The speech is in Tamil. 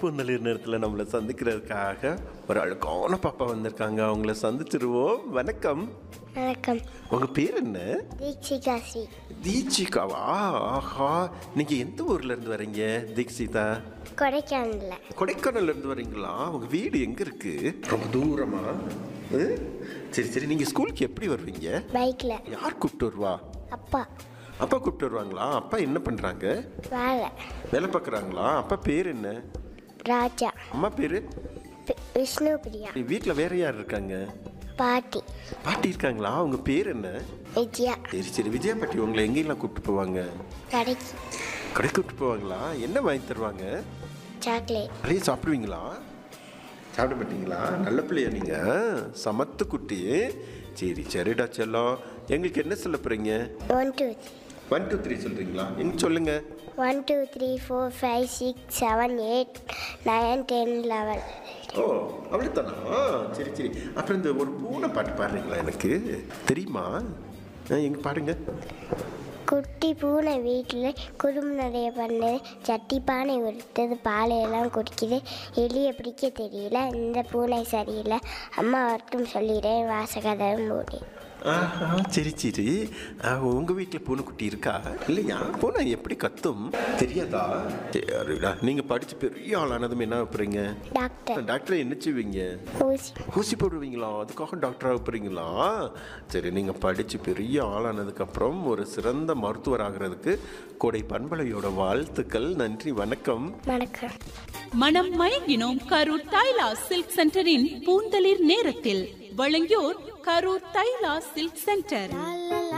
பூந்தளிர் நேரத்தில் நம்மளை சந்திக்கிறதுக்காக ஒரு அழகான பாப்பா வந்திருக்காங்க அவங்கள சந்திச்சிருவோம் வணக்கம் வணக்கம் உங்கள் பேர் என்ன தீக்ஷிகா ஸ்ரீ தீட்சிகாவா ஆஹா நீங்கள் எந்த ஊர்ல இருந்து வரீங்க தீக்ஷிதா கொடைக்கானல்ல கொடைக்கானல்ல இருந்து வரீங்களா உங்க வீடு எங்க இருக்கு ரொம்ப தூரமா அஹ்? சரி சரி நீங்க ஸ்கூலுக்கு எப்படி வருவீங்க பைக்கில் யார் கூப்பிட்டு வருவா அப்பா அப்பா கூப்பிட்டு வருவாங்களா அப்பா என்ன பண்றாங்க வேலை வேலை பார்க்குறாங்களா அப்பா பேர் என்ன ராஜா அம்மா பேரு பி- விஷ்ணு பிரியா வீட்டில் வேற யார் இருக்காங்க பாட்டி பாட்டி இருக்காங்களா அவங்க பேர் என்ன விஜயா சரி சரி விஜயா பாட்டி உங்களை எங்கெல்லாம் கூப்பிட்டு போவாங்க கடைக்கு கடை கூப்பிட்டு போவாங்களா என்ன வாங்கி தருவாங்க சாக்லேட் நிறைய சாப்பிடுவீங்களா சாப்பிட மாட்டீங்களா நல்ல பிள்ளையா நீங்க சமத்து குட்டி சரி சரிடா செல்லம் எங்களுக்கு என்ன சொல்ல போறீங்க one two one two three சொல்றீங்களா எங்க சொல்லுங்க one two three four five six seven eight nine ten eleven ஓ அவ்வளோதானா சரி சரி அப்புறம் இந்த ஒரு பூனை பாட்டு பாடுறீங்களா எனக்கு தெரியுமா ஆ, எங்க பாடுங்க குட்டி பூனை வீட்டில் குடும்பம் நிறைய பண்ணுது சட்டி பானை உடுத்தது பாலையெல்லாம் குடிக்குது எலியை பிடிக்க தெரியல இந்த பூனை சரியில்லை அம்மா வரட்டும் சொல்லிடுறேன் வாசகதம் மூடி ஆஹா சரி சரி ஆ, உங்க வீட்டில் பூனைக்குட்டி இருக்கா இல்லையா பூனை எப்படி கத்தும் தெரியாதா சரிடா நீங்க படிச்சு பெரிய ஆளானதும் என்ன வைப்பீங்க டாக்டர் டாக்டர் என்ன செய்வீங்க ஊசி ஊசி போடுவீங்களா அதுக்காக டாக்டராக போகிறீங்களா சரி நீங்கள் படித்து பெரிய ஆளானதுக்கப்புறம் ஒரு சிறந்த மருத்துவர் ஆகிறதுக்கு கோடை பண்பலையோட வாழ்த்துக்கள் நன்றி வணக்கம் வணக்கம் மனம் மயங்கினோம் கரூர் தைலா சில்க் சென்டரின் பூந்தளிர் நேரத்தில் வழங்கியோர் கரூர் தைலா சில்க் சென்டர் லா, லா,